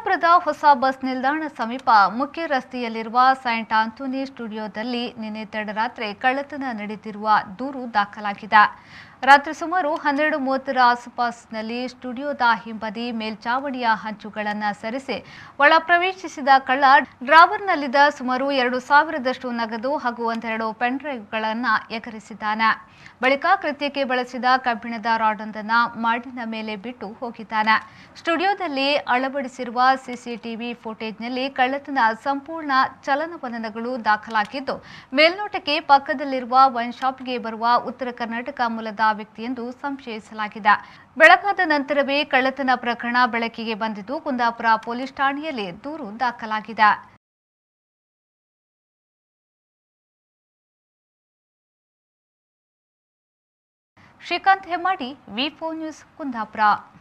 ಕುಂದಾಪುರದ ಹೊಸ ಬಸ್ ನಿಲ್ದಾಣ ಸಮೀಪ ಮುಖ್ಯ ರಸ್ತೆಯಲ್ಲಿರುವ ಸೈಂಟ್ ಆಂಥೋನಿ ಸ್ಟುಡಿಯೋದಲ್ಲಿ ನಿನ್ನೆ ತಡರಾತ್ರಿ ಕಳ್ಳತನ ನಡೆದಿರುವ ದೂರು ದಾಖಲಾಗಿದೆ ರಾತ್ರಿ ಸುಮಾರು ಹನ್ನೆರಡು ಮೂವತ್ತರ ಆಸುಪಾಸಿನಲ್ಲಿ ಸ್ಟುಡಿಯೋದ ಹಿಂಬದಿ ಮೇಲ್ಚಾವಣಿಯ ಹಂಚುಗಳನ್ನು ಸರಿಸಿ ಒಳ ಪ್ರವೇಶಿಸಿದ ಕಳ್ಳ ಡ್ರಾವರ್ನಲ್ಲಿದ್ದ ಸುಮಾರು ಎರಡು ಸಾವಿರದಷ್ಟು ನಗದು ಹಾಗೂ ಒಂದೆರಡು ಪೆನ್ ಡ್ರೈವ್ಗಳನ್ನು ಎಗರಿಸಿದ್ದಾನೆ ಬಳಿಕ ಕೃತ್ಯಕ್ಕೆ ಬಳಸಿದ ಕಬ್ಬಿಣದ ರಾಡೊಂದನ್ನು ಮಾಡಿನ ಮೇಲೆ ಬಿಟ್ಟು ಹೋಗಿದ್ದಾನೆ ಸ್ಟುಡಿಯೋದಲ್ಲಿ ಅಳವಡಿಸಿರುವ ಸಿಸಿಟಿವಿ ಫುಟೇಜ್ನಲ್ಲಿ ಕಳ್ಳತನ ಸಂಪೂರ್ಣ ಚಲನವಲನಗಳು ದಾಖಲಾಗಿದ್ದು ಮೇಲ್ನೋಟಕ್ಕೆ ಪಕ್ಕದಲ್ಲಿರುವ ವೈನ್ ಶಾಪ್ಗೆ ಬರುವ ಉತ್ತರ ಕರ್ನಾಟಕ ಮೂಲದ ವ್ಯಕ್ತಿಯೆಂದು ಸಂಶಯಿಸಲಾಗಿದೆ ಬೆಳಗಾದ ನಂತರವೇ ಕಳ್ಳತನ ಪ್ರಕರಣ ಬೆಳಕಿಗೆ ಬಂದಿದ್ದು ಕುಂದಾಪುರ ಪೊಲೀಸ್ ಠಾಣೆಯಲ್ಲಿ ದೂರು ದಾಖಲಾಗಿದೆ ಶ್ರೀಕಾಂತ್ ಹೆಮ್ಮಾಡಿ ವಿ ನ್ಯೂಸ್ ಕುಂದಾಪುರ